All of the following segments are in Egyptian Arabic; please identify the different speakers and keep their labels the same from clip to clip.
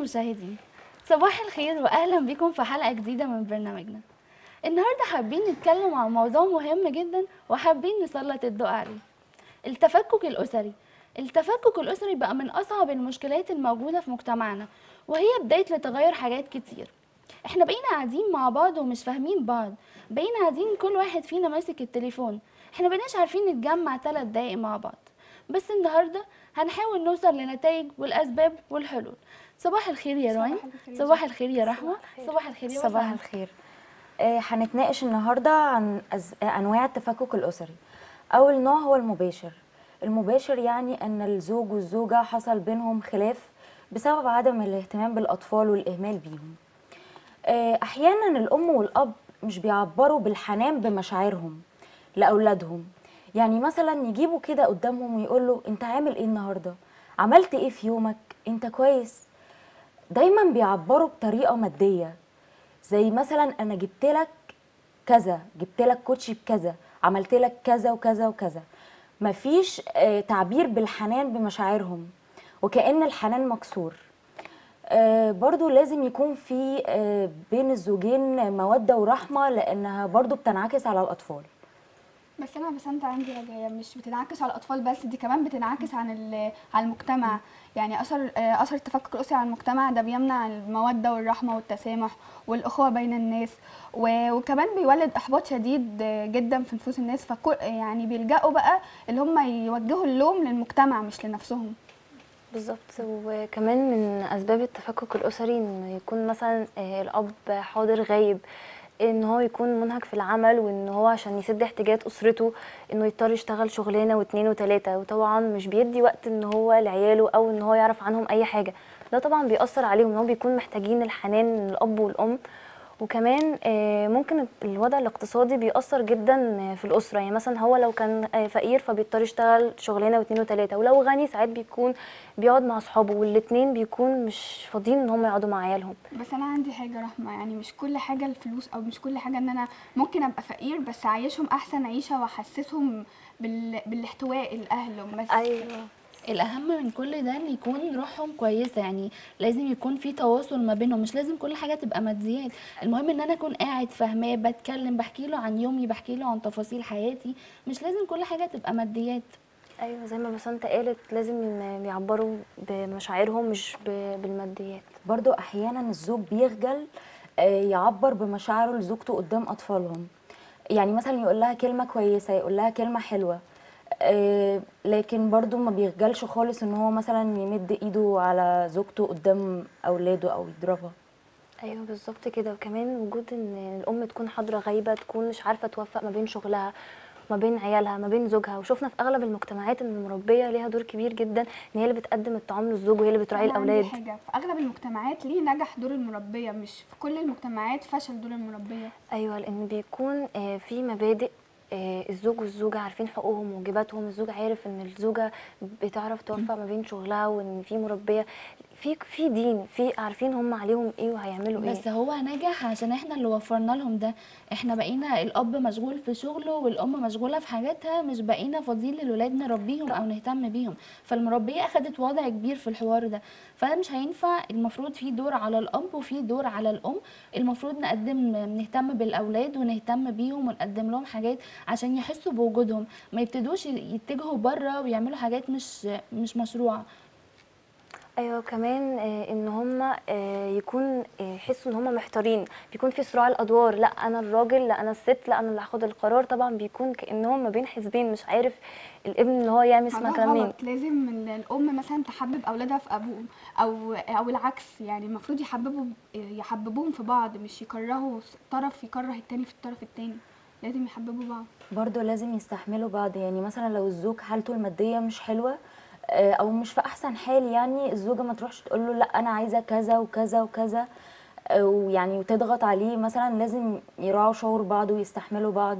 Speaker 1: المشاهدين صباح الخير واهلا بكم في حلقه جديده من برنامجنا النهارده حابين نتكلم عن موضوع مهم جدا وحابين نسلط الضوء عليه التفكك الاسري التفكك الاسري بقى من اصعب المشكلات الموجوده في مجتمعنا وهي بدايه لتغير حاجات كتير احنا بقينا قاعدين مع بعض ومش فاهمين بعض بقينا قاعدين كل واحد فينا ماسك التليفون احنا بقيناش عارفين نتجمع ثلاث دقايق مع بعض بس النهارده هنحاول نوصل لنتائج والاسباب والحلول صباح الخير يا روان صباح الخير يا رحمه صباح الخير يا
Speaker 2: صباح
Speaker 1: وسام.
Speaker 2: الخير آه، هنتناقش النهارده عن أز... آه، انواع التفكك الاسري اول نوع هو المباشر المباشر يعني ان الزوج والزوجه حصل بينهم خلاف بسبب عدم الاهتمام بالاطفال والاهمال بيهم آه، احيانا الام والاب مش بيعبروا بالحنان بمشاعرهم لاولادهم يعني مثلا يجيبوا كده قدامهم ويقولوا انت عامل ايه النهارده عملت ايه في يومك انت كويس دايما بيعبروا بطريقه ماديه زي مثلا انا جبت لك كذا جبت لك كوتشي بكذا عملت لك كذا وكذا وكذا مفيش آه، تعبير بالحنان بمشاعرهم وكأن الحنان مكسور آه، برضو لازم يكون في آه، بين الزوجين مودة ورحمة لأنها برضو بتنعكس على الأطفال
Speaker 3: بس انا بس انت عندي رجعيه مش بتنعكس على الاطفال بس دي كمان بتنعكس عن ال- على المجتمع يعني اثر آه، اثر التفكك الاسري على المجتمع ده بيمنع الموده والرحمه والتسامح والاخوه بين الناس و- وكمان بيولد احباط شديد آه، جدا في نفوس الناس فكل يعني بيلجأوا بقى اللي هم يوجهوا اللوم للمجتمع مش لنفسهم
Speaker 4: بالظبط وكمان من اسباب التفكك الاسري انه يكون مثلا آه، الاب حاضر غايب ان هو يكون منهك في العمل وان هو عشان يسد احتياجات اسرته انه يضطر يشتغل شغلانه واتنين وتلاته وطبعا مش بيدي وقت ان هو لعياله او ان هو يعرف عنهم اي حاجه ده طبعا بيأثر عليهم ان هو بيكون محتاجين الحنان من الاب والام وكمان آه، ممكن الوضع الاقتصادي بيأثر جدا آه، في الأسرة يعني مثلا هو لو كان آه، فقير فبيضطر يشتغل شغلانة واتنين وتلاتة ولو غني ساعات بيكون بيقعد مع أصحابه والاتنين بيكون مش فاضيين إن هم يقعدوا مع عيالهم
Speaker 3: بس انا عندي حاجه رحمه يعني مش كل حاجه الفلوس او مش كل حاجه ان انا ممكن ابقى فقير بس اعيشهم احسن عيشه واحسسهم بال... بالاحتواء الاهل بس
Speaker 4: أيوه
Speaker 1: الاهم من كل ده ان يكون روحهم كويسه يعني لازم يكون في تواصل ما بينهم مش لازم كل حاجه تبقى ماديات المهم ان انا اكون قاعد فاهماه بتكلم بحكي له عن يومي بحكي له عن تفاصيل حياتي مش لازم كل حاجه تبقى ماديات
Speaker 4: أيوه زي ما بسنت قالت لازم ي- يعبروا بمشاعرهم مش ب- بالماديات
Speaker 2: برضو أحيانا الزوج بيخجل آه، يعبر بمشاعره لزوجته قدام أطفالهم يعني مثلا يقول لها كلمة كويسة يقول لها كلمة حلوة آه، لكن برضو ما بيخجلش خالص ان هو مثلا يمد ايده على زوجته قدام اولاده او يضربها
Speaker 4: ايوه بالظبط كده وكمان وجود ان الام تكون حاضره غايبه تكون مش عارفه توفق ما بين شغلها ما بين عيالها ما بين زوجها وشفنا في اغلب المجتمعات ان المربيه ليها دور كبير جدا ان هي اللي بتقدم الطعام للزوج وهي اللي بتراعي
Speaker 3: أنا عندي
Speaker 4: الاولاد
Speaker 3: حاجه في اغلب المجتمعات ليه نجح دور المربيه مش في كل المجتمعات فشل دور المربيه
Speaker 4: ايوه لان بيكون آه، في مبادئ آه، الزوج والزوجه عارفين حقوقهم وواجباتهم الزوج عارف ان الزوجه بتعرف توفق ما بين شغلها وان في مربيه في في دين في عارفين هم عليهم ايه وهيعملوا ايه
Speaker 1: بس هو نجح عشان احنا اللي وفرنا لهم ده احنا بقينا الاب مشغول في شغله والام مشغوله في حاجاتها مش بقينا فاضيين للولاد نربيهم او نهتم بيهم فالمربيه اخدت وضع كبير في الحوار ده فده مش هينفع المفروض في دور على الاب وفي دور على الام المفروض نقدم نهتم بالاولاد ونهتم بيهم ونقدم لهم حاجات عشان يحسوا بوجودهم ما يبتدوش يتجهوا بره ويعملوا حاجات مش مش مشروعه
Speaker 4: ايوه كمان آه، ان هم يكون آه، يحسوا ان هم محتارين بيكون في صراع الادوار لا انا الراجل لا انا الست لا انا اللي هاخد القرار طبعا بيكون كانهم ما بين حزبين مش عارف الابن اللي هو يعمل اسمها
Speaker 3: ده
Speaker 4: كلام مين
Speaker 3: غلط لازم ال- الام مثلا تحبب اولادها في ابوهم او او العكس يعني المفروض يحببوا يحببوهم في بعض مش يكرهوا طرف يكره التاني في الطرف التاني لازم يحببوا بعض
Speaker 2: برضو لازم يستحملوا بعض يعني مثلا لو الزوج حالته المادية مش حلوة آه، او مش في احسن حال يعني الزوجة ما تروحش تقول له لا انا عايزة كذا وكذا وكذا آه، ويعني وتضغط عليه مثلا لازم يراعوا شعور بعض ويستحملوا بعض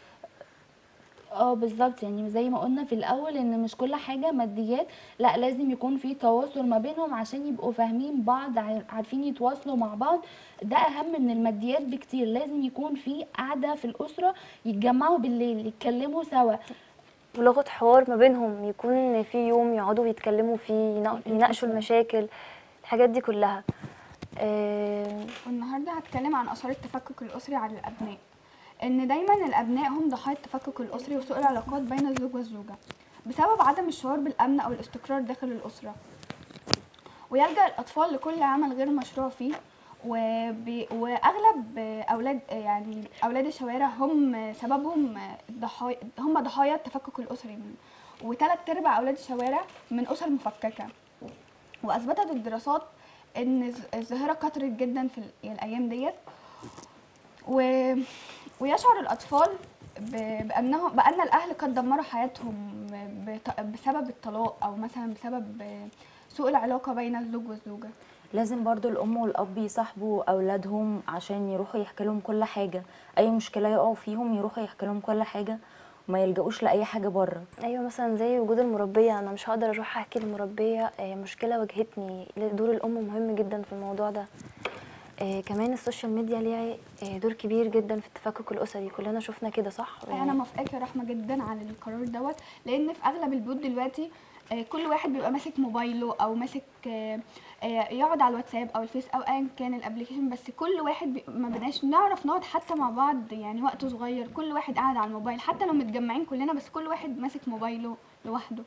Speaker 1: اه بالظبط يعني زي ما قلنا في الاول ان مش كل حاجه ماديات لا لازم يكون في تواصل ما بينهم عشان يبقوا فاهمين بعض عار- عارفين يتواصلوا مع بعض ده اهم من الماديات بكتير لازم يكون في قعده في الاسره يتجمعوا بالليل يتكلموا سوا
Speaker 4: ولغه حوار ما بينهم يكون في يوم يقعدوا يتكلموا فيه ينا- يناقشوا المشاكل الحاجات دي كلها آه،
Speaker 3: والنهارده هتكلم عن اثار التفكك الاسري على الابناء ان دايما الابناء هم ضحايا التفكك الاسري وسوء العلاقات بين الزوج والزوجه بسبب عدم الشعور بالامن او الاستقرار داخل الاسره ويلجا الاطفال لكل عمل غير مشروع فيه وبي واغلب اولاد يعني اولاد الشوارع هم سببهم الضحايا هم ضحايا التفكك الاسري وثلاث ارباع اولاد الشوارع من اسر مفككه واثبتت الدراسات ان الظ- الظاهره كترت جدا في ال- الايام ديت و... ويشعر الاطفال ب- بانهم بان الاهل قد دمروا حياتهم بط- بسبب الطلاق او مثلا بسبب سوء العلاقه بين الزوج والزوجه
Speaker 2: لازم برضو الام والاب يصاحبوا اولادهم عشان يروحوا يحكي لهم كل حاجه اي مشكله يقعوا فيهم يروحوا يحكي لهم كل حاجه وما يلجأوش لاي حاجه بره
Speaker 4: ايوه مثلا زي وجود المربيه انا مش هقدر اروح احكي للمربيه آه، مشكله واجهتني دور الام مهم جدا في الموضوع ده آه، كمان السوشيال ميديا ليها آه، دور كبير جدا في التفكك الاسري كلنا شفنا كده صح
Speaker 3: انا موافقاك يا رحمه جدا على القرار دوت لان في اغلب البيوت دلوقتي آه، كل واحد بيبقى ماسك موبايله او ماسك آه، آه، يقعد على الواتساب او الفيس او ايا كان الابلكيشن بس كل واحد بي... ما بناش نعرف نقعد حتى مع بعض يعني وقت صغير كل واحد قاعد على الموبايل حتى لو متجمعين كلنا بس كل واحد ماسك موبايله لوحده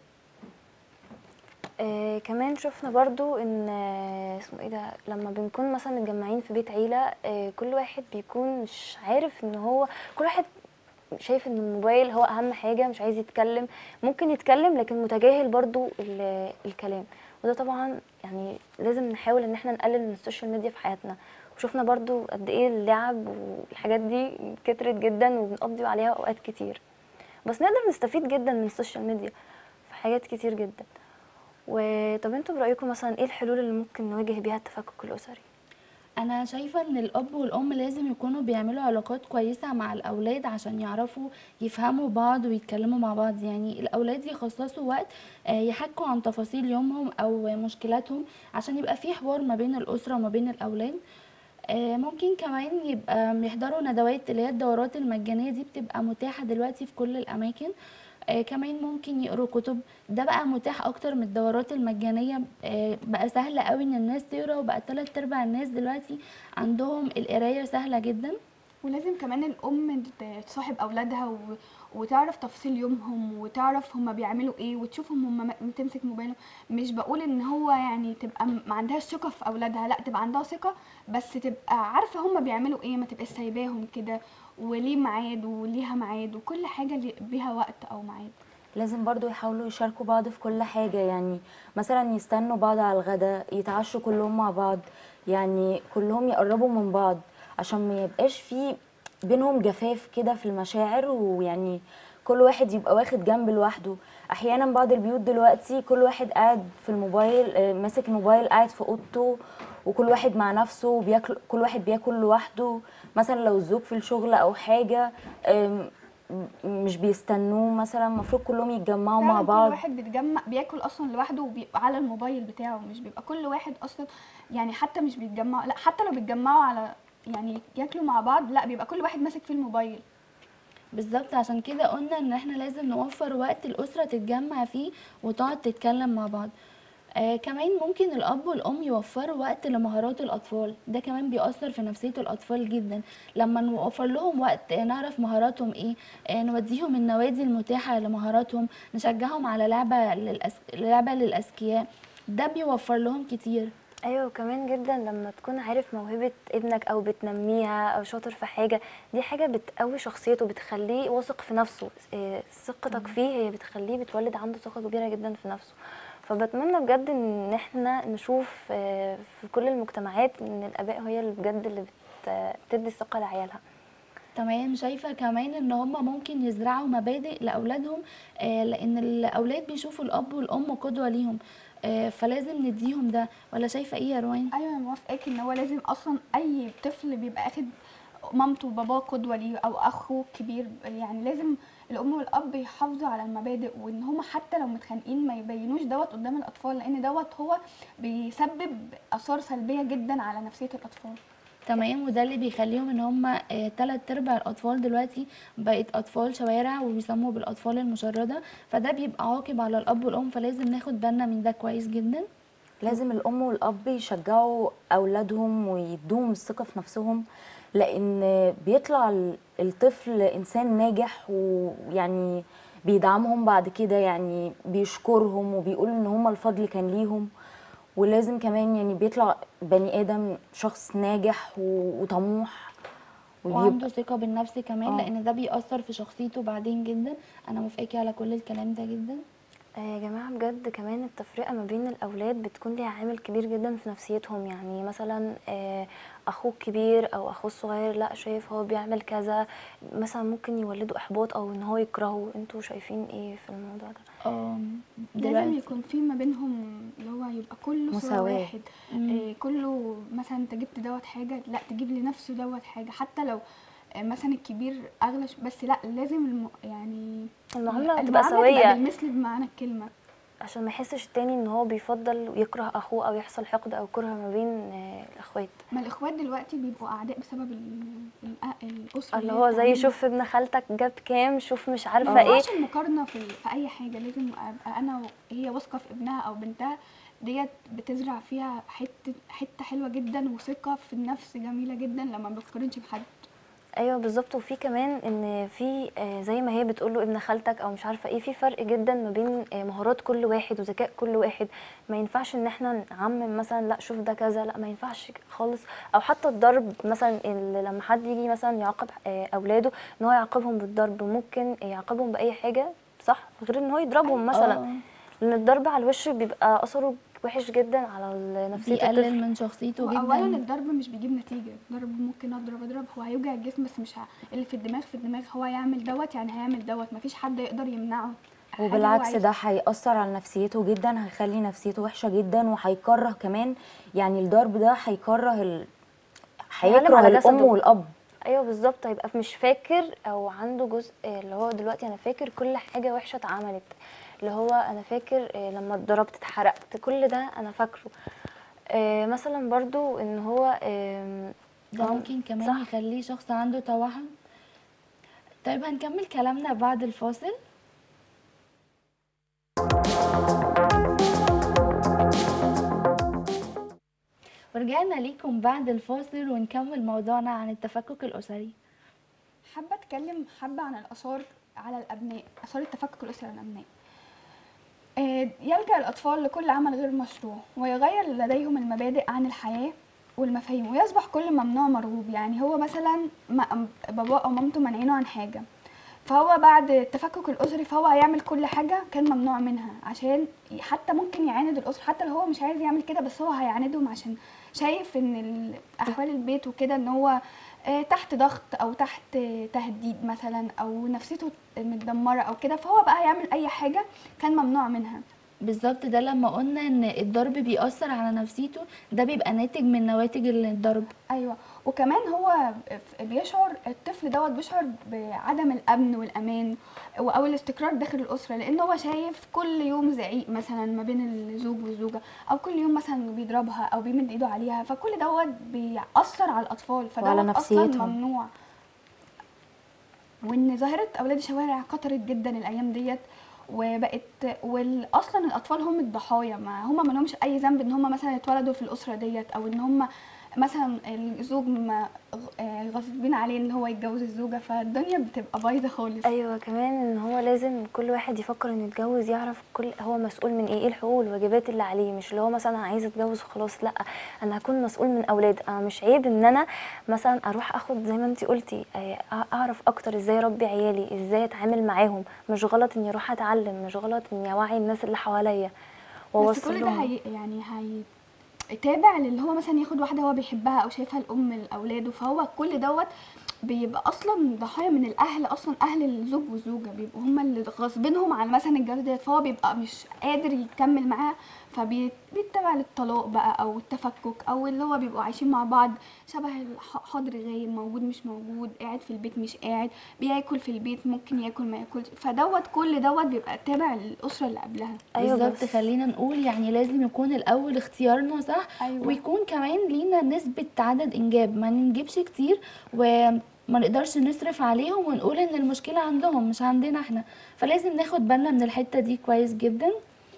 Speaker 4: آه كمان شفنا برضو ان آه اسمه ايه ده لما بنكون مثلا متجمعين في بيت عيله آه كل واحد بيكون مش عارف ان هو كل واحد شايف ان الموبايل هو اهم حاجه مش عايز يتكلم ممكن يتكلم لكن متجاهل برضو ال- الكلام وده طبعا يعني لازم نحاول ان احنا نقلل من السوشيال ميديا في حياتنا وشفنا برضو قد ايه اللعب والحاجات دي كترت جدا وبنقضي عليها اوقات كتير بس نقدر نستفيد جدا من السوشيال ميديا في حاجات كتير جدا وطب انتوا برايكم مثلا ايه الحلول اللي ممكن نواجه بيها التفكك الاسري
Speaker 1: انا شايفه ان الاب والام لازم يكونوا بيعملوا علاقات كويسه مع الاولاد عشان يعرفوا يفهموا بعض ويتكلموا مع بعض يعني الاولاد يخصصوا وقت آه، يحكوا عن تفاصيل يومهم او مشكلاتهم عشان يبقى في حوار ما بين الاسره وما بين الاولاد آه، ممكن كمان يبقى يحضروا ندوات اللي هي الدورات المجانيه دي بتبقى متاحه دلوقتي في كل الاماكن آه كمان ممكن يقروا كتب ده بقى متاح اكتر من الدورات المجانيه آه بقى سهل قوي ان الناس تقرا وبقى تلات ارباع الناس دلوقتي عندهم القرايه سهله جدا
Speaker 3: ولازم كمان الام ت- تصاحب اولادها و... وتعرف تفاصيل يومهم وتعرف هما بيعملوا ايه وتشوفهم هما م- تمسك موبايلهم مش بقول ان هو يعني تبقى م- ما عندهاش ثقه في اولادها لا تبقى عندها ثقه بس تبقى عارفه هما بيعملوا ايه ما تبقاش سايباهم كده وليه ميعاد وليها ميعاد وكل حاجه لي- بيها وقت او ميعاد
Speaker 2: لازم برضو يحاولوا يشاركوا بعض في كل حاجة يعني مثلا يستنوا بعض على الغداء يتعشوا كلهم مع بعض يعني كلهم يقربوا من بعض عشان ما يبقاش في بينهم جفاف كده في المشاعر ويعني كل واحد يبقى واخد جنب لوحده احيانا بعض البيوت دلوقتي كل واحد قاعد في الموبايل آه، ماسك الموبايل قاعد في اوضته وكل واحد مع نفسه بياكل كل واحد بياكل لوحده مثلا لو الزوج في الشغل او حاجه آم، مش بيستنوه مثلا المفروض كلهم يتجمعوا
Speaker 3: فعلا
Speaker 2: مع
Speaker 3: كل
Speaker 2: بعض
Speaker 3: واحد بيتجمع بياكل اصلا لوحده وبيبقى على الموبايل بتاعه مش بيبقى كل واحد اصلا يعني حتى مش بيتجمعوا لا حتى لو بيتجمعوا على يعني ياكلوا مع بعض لا بيبقى كل واحد ماسك فيه الموبايل
Speaker 1: بالظبط عشان كده قلنا ان احنا لازم نوفر وقت الاسره تتجمع فيه وتقعد تتكلم مع بعض آه كمان ممكن الاب والام يوفروا وقت لمهارات الاطفال ده كمان بيأثر في نفسيه الاطفال جدا لما نوفر لهم وقت آه، نعرف مهاراتهم ايه آه نوديهم النوادي المتاحه لمهاراتهم نشجعهم على لعبه للأس... لعبه للاذكياء ده بيوفر لهم كتير
Speaker 4: ايوه وكمان جدا لما تكون عارف موهبه ابنك او بتنميها او شاطر في حاجه دي حاجه بتقوي شخصيته بتخليه واثق في نفسه إيه، ثقتك فيه هي بتخليه بتولد عنده ثقه كبيره جدا في نفسه فبتمنى بجد ان احنا نشوف آه، في كل المجتمعات ان الاباء هي اللي بجد اللي بت- بتدي الثقه لعيالها
Speaker 1: تمام شايفة كمان ان هم ممكن يزرعوا مبادئ لأولادهم آه لأن الأولاد بيشوفوا الأب والأم قدوة ليهم آه فلازم نديهم ده ولا شايفة ايه يا روان؟
Speaker 3: ايوه انا موافقاك ان هو لازم اصلا اي طفل بيبقى اخد مامته وباباه قدوه ليه او اخوه كبير يعني لازم الام والاب يحافظوا على المبادئ وان هما حتى لو متخانقين ما يبينوش دوت قدام الاطفال لان دوت هو بيسبب اثار سلبيه جدا على نفسيه الاطفال
Speaker 1: تمام وده اللي بيخليهم ان هم آه تلات ارباع الأطفال دلوقتي بقت أطفال شوارع وبيسموا بالأطفال المشردة فده بيبقى عاقب على الأب والأم فلازم ناخد بالنا من ده كويس جدا
Speaker 2: لازم الام والاب يشجعوا اولادهم ويدوهم الثقه في نفسهم لان بيطلع ال- الطفل انسان ناجح ويعني بيدعمهم بعد كده يعني بيشكرهم وبيقول ان هم الفضل كان ليهم ولازم كمان يعني بيطلع بني ادم شخص ناجح و- وطموح
Speaker 1: وعنده ثقة بالنفس كمان
Speaker 2: آه.
Speaker 1: لأن ده بيأثر في شخصيته بعدين جدا أنا موافقاكي على كل الكلام ده جدا
Speaker 4: آه يا جماعة بجد كمان التفرقة ما بين الأولاد بتكون ليها عامل كبير جدا في نفسيتهم يعني مثلا آه أخوه الكبير أو أخوه الصغير لا شايف هو بيعمل كذا مثلا ممكن يولدوا إحباط أو إن هو يكرهه انتوا شايفين ايه في الموضوع ده؟
Speaker 1: آم،
Speaker 3: لازم
Speaker 1: دلوقتي
Speaker 3: يكون في ما بينهم اللي هو يبقى كله صورة
Speaker 2: مساواة.
Speaker 3: واحد
Speaker 1: مم.
Speaker 3: إيه كله مثلا انت جبت دوت حاجة لا تجيب لنفسه دوت حاجة حتى لو آه، مثلا الكبير اغلى ش- بس لا لازم الم... يعني
Speaker 4: المعاملة تبقى
Speaker 3: المعاملة
Speaker 4: سوية
Speaker 3: بالمثل بمعنى الكلمة
Speaker 4: عشان ما يحسش التاني إن هو بيفضل يكره أخوه أو يحصل حقد أو كره ما بين آه الأخوات
Speaker 3: ما الاخوات دلوقتي بيبقوا اعداء بسبب ال... ال... الاسرة
Speaker 4: اللي
Speaker 3: هي
Speaker 4: هو زي
Speaker 3: بتعمل-
Speaker 4: شوف ابن خالتك جاب كام شوف مش
Speaker 3: ما
Speaker 4: عارفة ايه
Speaker 3: ينفعش المقارنة في في أي حاجة لازم أبقى أنا وهي واثقة في ابنها أو بنتها ديت بتزرع فيها حتة حتة حلوة جدا وثقة في النفس جميلة جدا لما ما بتقارنش بحد
Speaker 4: ايوه بالظبط وفي كمان ان في آه، زي ما هي بتقول له ابن خالتك او مش عارفه ايه في فرق جدا ما بين آه، مهارات كل واحد وذكاء كل واحد ما ينفعش ان احنا نعمم مثلا لا شوف ده كذا لا ما ينفعش خالص او حتى الضرب مثلا اللي لما حد يجي مثلا يعاقب آه، اولاده ان هو يعاقبهم بالضرب ممكن يعاقبهم باي حاجه صح غير ان هو يضربهم مثلا
Speaker 1: آه،
Speaker 4: لان الضرب على الوش بيبقى اثره وحش جدا على نفسيه
Speaker 1: بيقلل
Speaker 4: الطفل
Speaker 1: من شخصيته
Speaker 3: اولا
Speaker 1: جدا
Speaker 3: الضرب مش بيجيب نتيجه الضرب ممكن اضرب اضرب هو هيوجع الجسم بس مش ه... اللي في الدماغ في الدماغ هو هيعمل دوت يعني هيعمل دوت مفيش حد يقدر يمنعه حاجة هو
Speaker 2: وبالعكس
Speaker 3: عايزها.
Speaker 2: ده هيأثر على نفسيته جدا هيخلي نفسيته وحشة جدا وهيكره كمان يعني الضرب ده هيكره ال...
Speaker 4: هيعلم
Speaker 2: هيكره
Speaker 4: على
Speaker 2: الأم
Speaker 4: جسده.
Speaker 2: والأب
Speaker 4: ايوه بالظبط هيبقى مش فاكر او عنده جزء آه، اللي هو دلوقتي انا فاكر كل حاجه وحشه اتعملت اللي هو انا فاكر آه، لما اتضربت اتحرقت كل ده انا فاكره آه، مثلا برضو ان هو آم،
Speaker 1: ده
Speaker 4: آه،
Speaker 1: ممكن كمان
Speaker 4: صح.
Speaker 1: يخليه شخص عنده توحد طيب هنكمل كلامنا بعد الفاصل ورجعنا ليكم بعد الفاصل ونكمل موضوعنا عن التفكك الأسري
Speaker 3: حابه اتكلم حبه عن الاثار على الابناء اثار التفكك الاسري على الابناء آه، يلجا الاطفال لكل عمل غير مشروع ويغير لديهم المبادئ عن الحياه والمفاهيم ويصبح كل ممنوع مرغوب يعني هو مثلا ما- باباه او مامته مانعينه عن حاجه فهو بعد التفكك الاسري فهو هيعمل كل حاجه كان ممنوع منها عشان حتى ممكن يعاند الاسره حتى لو هو مش عايز يعمل كده بس هو هيعاندهم عشان شايف ان ال- احوال البيت وكده ان هو آه، تحت ضغط او تحت آه، تهديد مثلا او نفسيته متدمره او كده فهو بقى هيعمل اي حاجه كان ممنوع منها
Speaker 1: بالظبط ده لما قلنا ان الضرب بيأثر على نفسيته ده بيبقى ناتج من نواتج الضرب
Speaker 3: ايوه وكمان هو بيشعر الطفل دوت بيشعر بعدم الامن والامان و- او الاستقرار داخل الاسره لان هو شايف كل يوم زعيق مثلا ما بين الزوج والزوجه او كل يوم مثلا بيضربها او بيمد ايده عليها فكل دوت بيأثر على الاطفال
Speaker 2: وعلى
Speaker 3: فدوت اصلا
Speaker 2: نفسيتهم.
Speaker 3: ممنوع وان ظاهره اولاد الشوارع كترت جدا الايام ديت وبقت واصلا الاطفال هم الضحايا ما هم ما لهمش اي ذنب ان هم مثلا اتولدوا في الاسره ديت او ان هم مثلا الزوج ما غ- آه، غاصبين عليه ان هو يتجوز الزوجه فالدنيا بتبقى بايظه خالص
Speaker 4: ايوه كمان ان هو لازم كل واحد يفكر انه يتجوز يعرف كل هو مسؤول من ايه ايه الحقوق والواجبات اللي عليه مش اللي هو مثلا أنا عايز اتجوز وخلاص لا انا هكون مسؤول من اولاد انا مش عيب ان انا مثلا اروح اخد زي ما انت قلتي آه، اعرف اكتر ازاي اربي عيالي ازاي اتعامل معاهم مش غلط اني اروح اتعلم مش غلط اني اوعي الناس اللي حواليا
Speaker 3: بس
Speaker 4: واوصل
Speaker 3: كل ده
Speaker 4: لهم
Speaker 3: هي يعني هي تابع للي هو مثلا ياخد واحده هو بيحبها او شايفها الام لاولاده فهو كل دوت بيبقى اصلا ضحايا من الاهل اصلا اهل الزوج والزوجه بيبقوا هم اللي غاصبينهم على مثلا الجواز ديت فهو بيبقى مش قادر يكمل معاها فبيتبع للطلاق بقى او التفكك او اللي هو بيبقوا عايشين مع بعض شبه الح- حاضر غايب موجود مش موجود قاعد في البيت مش قاعد بياكل في البيت ممكن ياكل ما ياكلش فدوت كل دوت بيبقى تابع للاسره اللي قبلها
Speaker 4: ايوه
Speaker 1: بالظبط
Speaker 4: بس
Speaker 1: خلينا نقول يعني لازم يكون الاول اختيارنا صح
Speaker 3: أيوة.
Speaker 1: ويكون كمان لينا نسبة عدد انجاب ما ننجبش كتير وما نقدرش نصرف عليهم ونقول ان المشكلة عندهم مش عندنا احنا فلازم ناخد بالنا من الحتة دي كويس جدا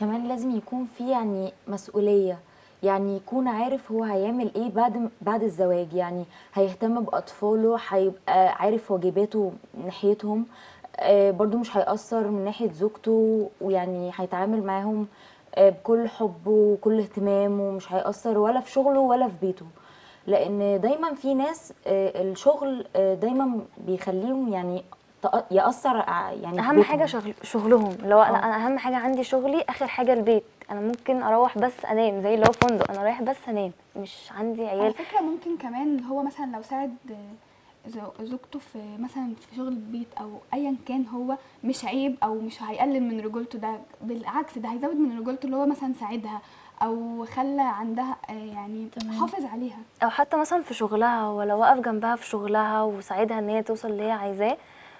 Speaker 2: كمان لازم يكون في يعني مسؤولية يعني يكون عارف هو هيعمل ايه بعد بعد الزواج يعني هيهتم بأطفاله هيبقى عارف واجباته ناحيتهم آه، برضو مش هيأثر من ناحية زوجته ويعني هيتعامل معاهم آه، بكل حب وكل اهتمام ومش هيأثر ولا في شغله ولا في بيته لأن دايما في ناس آه، الشغل آه، دايما بيخليهم يعني تأ- يأثر ع- يعني في
Speaker 4: اهم
Speaker 2: بيتهم.
Speaker 4: حاجه شغل شغلهم اللي هو
Speaker 2: آه.
Speaker 4: انا أنا اهم حاجه عندي شغلي اخر حاجه البيت انا ممكن اروح بس انام زي اللي هو فندق انا رايح بس انام مش عندي
Speaker 3: على
Speaker 4: عيال
Speaker 3: فكرة ممكن كمان هو مثلا لو ساعد آه، زو- زوجته في مثلا في شغل البيت او ايا كان هو مش عيب او مش هيقلل من رجولته ده بالعكس ده هيزود من رجولته اللي هو مثلا ساعدها او خلى عندها آه، يعني
Speaker 1: تمام.
Speaker 3: حافظ عليها
Speaker 4: او حتى مثلا في شغلها ولو وقف جنبها في شغلها وساعدها ان هي توصل اللي هي عايزاه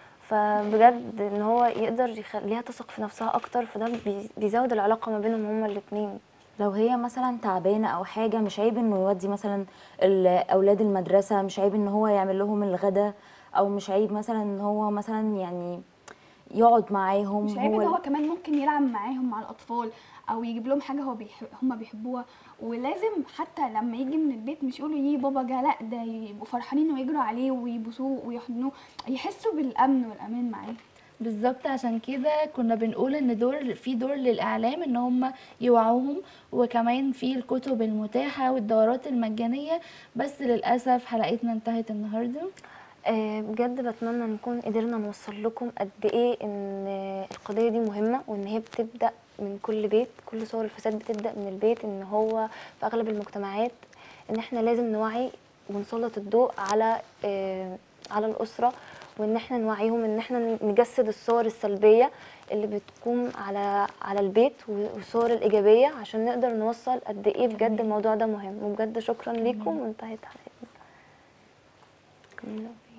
Speaker 4: فبجد ان هو يقدر يخليها تثق في نفسها اكتر فده بي- بيزود العلاقه ما بينهم هما الاتنين
Speaker 2: لو هي مثلا تعبانه او حاجه مش عيب انه يودي مثلا الاولاد المدرسه مش عيب ان هو يعمل لهم الغدا او مش عيب مثلا ان هو مثلا يعني يقعد معاهم
Speaker 3: مش عيب ان
Speaker 2: ال-
Speaker 3: هو كمان ممكن يلعب معاهم مع الاطفال او يجيب لهم حاجه هو بيحب هم بيحبوها ولازم حتى لما يجي من البيت مش يقولوا يي بابا جه لا ده يبقوا فرحانين ويجروا عليه ويبوسوه ويحضنوه يحسوا بالامن والامان معاه
Speaker 1: بالظبط عشان كده كنا بنقول ان دور في دور للاعلام ان هم يوعوهم وكمان في الكتب المتاحه والدورات المجانيه بس للاسف حلقتنا انتهت النهارده
Speaker 4: آه، بجد بتمنى نكون قدرنا نوصل لكم قد ايه ان القضيه دي مهمه وان هي بتبدا من كل بيت كل صور الفساد بتبدا من البيت ان هو في اغلب المجتمعات ان احنا لازم نوعي ونسلط الضوء على آه، على الاسره وان احنا نوعيهم ان احنا نجسد الصور السلبيه اللي بتكون على على البيت والصور الايجابيه عشان نقدر نوصل قد ايه بجد الموضوع ده مهم وبجد شكرا ليكم وانتهت حلقتنا كملوا.